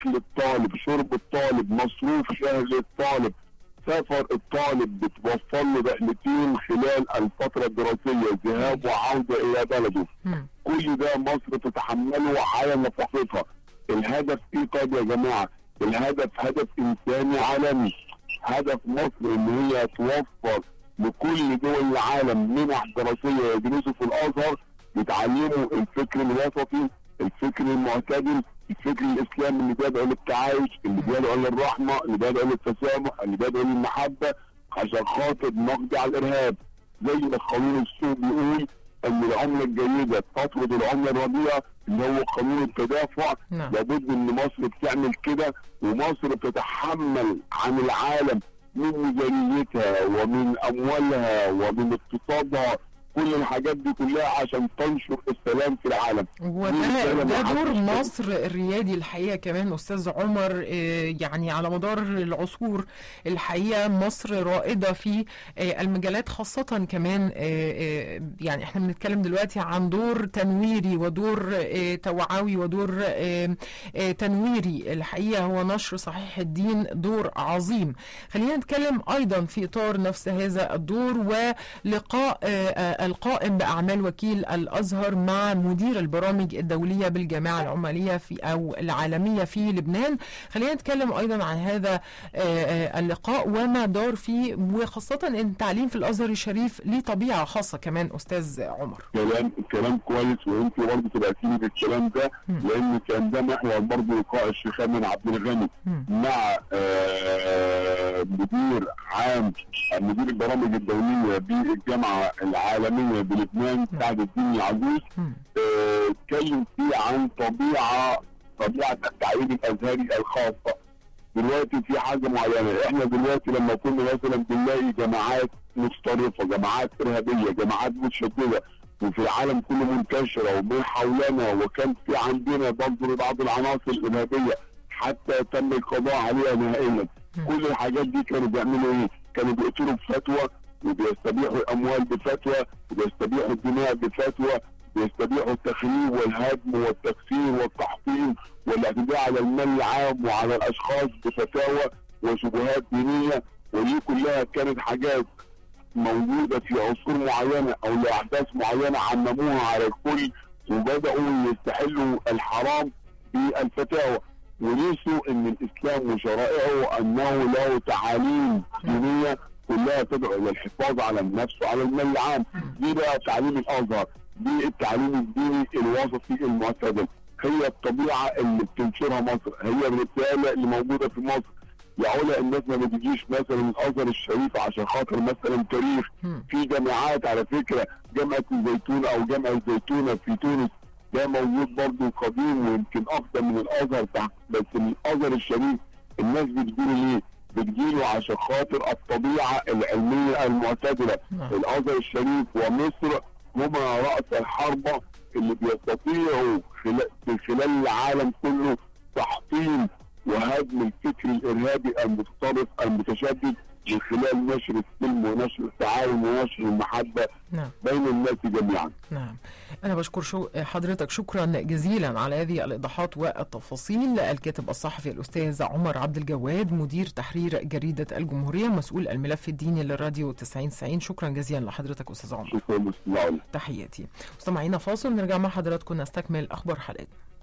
اكل الطالب شرب الطالب مصروف شهر للطالب سفر الطالب بتوفر له رحلتين خلال الفتره الدراسيه ذهاب وعوده الى بلده مم. كل ده مصر تتحمله على نفقتها الهدف ايه طيب يا جماعه الهدف هدف انساني عالمي هدف مصر ان هي توفر لكل دول العالم منح دراسيه يدرسوا في الازهر يتعلموا الفكر الوسطي الفكر المعتدل الفكر الاسلامي اللي بيدعو للتعايش اللي بيدعو للرحمه اللي بيدعو للتسامح اللي بيدعو للمحبه عشان خاطر نقضي على الارهاب زي ما قانون السوق بيقول ان العمله الجيده تطرد العمله الرديئه اللي هو قانون التدافع نعم لابد ان مصر بتعمل كده ومصر بتتحمل عن العالم من ميزانيتها ومن اموالها ومن اقتصادها كل الحاجات دي كلها عشان تنشر السلام في العالم وده رسالة ده محدش دور يقدر. مصر الريادي الحقيقه كمان استاذ عمر آه، يعني على مدار العصور الحقيقه مصر رائده في آه، المجالات خاصه كمان آه، آه، يعني احنا بنتكلم دلوقتي عن دور تنويري ودور آه، توعوي ودور آه، آه، تنويري الحقيقه هو نشر صحيح الدين دور عظيم خلينا نتكلم ايضا في اطار نفس هذا الدور ولقاء آه، آه، القائم باعمال وكيل الازهر مع مدير البرامج الدوليه بالجامعه العماليه في او العالميه في لبنان خلينا نتكلم ايضا عن هذا آه، آه، اللقاء وما دار فيه وخاصه ان التعليم في الازهر الشريف ليه طبيعه خاصه كمان استاذ عمر كلام كلام كويس وانت برضه تبعتيني بالكلام ده مم. لان كان ده محور برضه لقاء الشيخ امين عبد الغني مم. مع آه، مدير عام مدير البرامج الدوليه بالجامعه العالميه بلبنان سعد الدين عزوز مم. آه، اتكلم فيه عن طبيعه طبيعه التعليم الازهري الخاصه دلوقتي في حاجه معينه احنا دلوقتي لما كنا مثلا بنلاقي جماعات متطرفه جماعات ارهابيه جماعات متشدده وفي العالم كله منتشره ومن حولنا وكان في عندنا برضه بعض العناصر الارهابيه حتى تم القضاء عليها نهائيا كل الحاجات دي كانوا بيعملوا ايه؟ كانوا بيقتلوا بفتوى وبيستبيحوا الاموال بفتوى وبيستبيحوا الدماء بفتوى بيستبيحوا التخريب والهدم والتكسير والتحطيم والاعتداء على المال العام وعلى الاشخاص بفتاوى وشبهات دينيه ودي كلها كانت حاجات موجوده في عصور معينه او لاحداث معينه عمموها على الكل وبداوا يستحلوا الحرام بالفتاوى ونسوا ان الاسلام وشرائعه انه له تعاليم دينيه كلها تدعو الى الحفاظ على النفس وعلى المال العام دي بقى تعليم الازهر دي التعليم الديني الوسطي المعتدل هي الطبيعه اللي بتنشرها مصر هي الرساله اللي موجوده في مصر يا علا الناس ما بتجيش مثلا الازهر الشريف عشان خاطر مثلا تاريخ مم. في جامعات على فكره جامعه الزيتون او جامعه الزيتونه في تونس ده موجود برضه قديم ويمكن اقدم من الازهر تحت بس الازهر الشريف الناس بتجيله ليه؟ بتجيله عشان خاطر الطبيعه العلميه المعتدله نعم. الازهر الشريف ومصر هما راس الحربه اللي بيستطيعوا خلال في خلال العالم كله تحطيم وهدم الفكر الارهابي المتطرف المتشدد من خلال نشر السلم ونشر التعاون ونشر المحبه نعم بين الناس جميعا. نعم أنا بشكر شو حضرتك شكرا جزيلا على هذه الإيضاحات والتفاصيل الكاتب الصحفي الأستاذ عمر عبد الجواد مدير تحرير جريدة الجمهورية مسؤول الملف الديني للراديو 90 شكرا جزيلا لحضرتك أستاذ عمر شكرا للاستماع تحياتي مستمعينا فاصل نرجع مع حضراتكم نستكمل أخبار حلقتنا